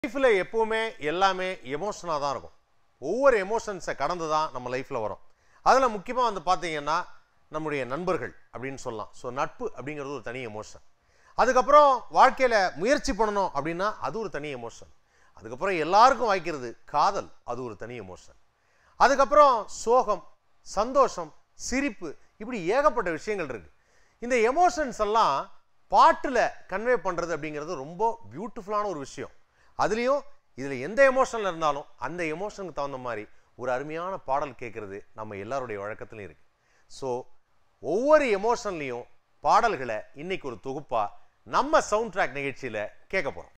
லைஃப்பில் எப்பவுமே எல்லாமே எமோஷனாக தான் இருக்கும் ஒவ்வொரு எமோஷன்ஸை கடந்து தான் நம்ம லைஃப்பில் வரும் அதில் முக்கியமாக வந்து பார்த்தீங்கன்னா நம்முடைய நண்பர்கள் அப்படின்னு சொல்லலாம் ஸோ நட்பு அப்படிங்கிறது ஒரு தனி எமோஷன் அதுக்கப்புறம் வாழ்க்கையில் முயற்சி பண்ணணும் அப்படின்னா அது ஒரு தனி எமோஷன் அதுக்கப்புறம் எல்லாருக்கும் வாய்க்கிறது காதல் அது ஒரு தனி எமோஷன் அதுக்கப்புறம் சோகம் சந்தோஷம் சிரிப்பு இப்படி ஏகப்பட்ட விஷயங்கள் இருக்கு இந்த எமோஷன்ஸ் எல்லாம் பாட்டில் கன்வே பண்ணுறது அப்படிங்கிறது ரொம்ப பியூட்டிஃபுல்லான ஒரு விஷயம் அதுலேயும் இதில் எந்த எமோஷனில் இருந்தாலும் அந்த எமோஷனுக்கு தகுந்த மாதிரி ஒரு அருமையான பாடல் கேட்குறது நம்ம எல்லாருடைய வழக்கத்துலையும் இருக்குது ஸோ ஒவ்வொரு எமோஷன்லேயும் பாடல்களை இன்னைக்கு ஒரு தொகுப்பாக நம்ம சவுண்ட் ட்ராக் நிகழ்ச்சியில் கேட்க போகிறோம்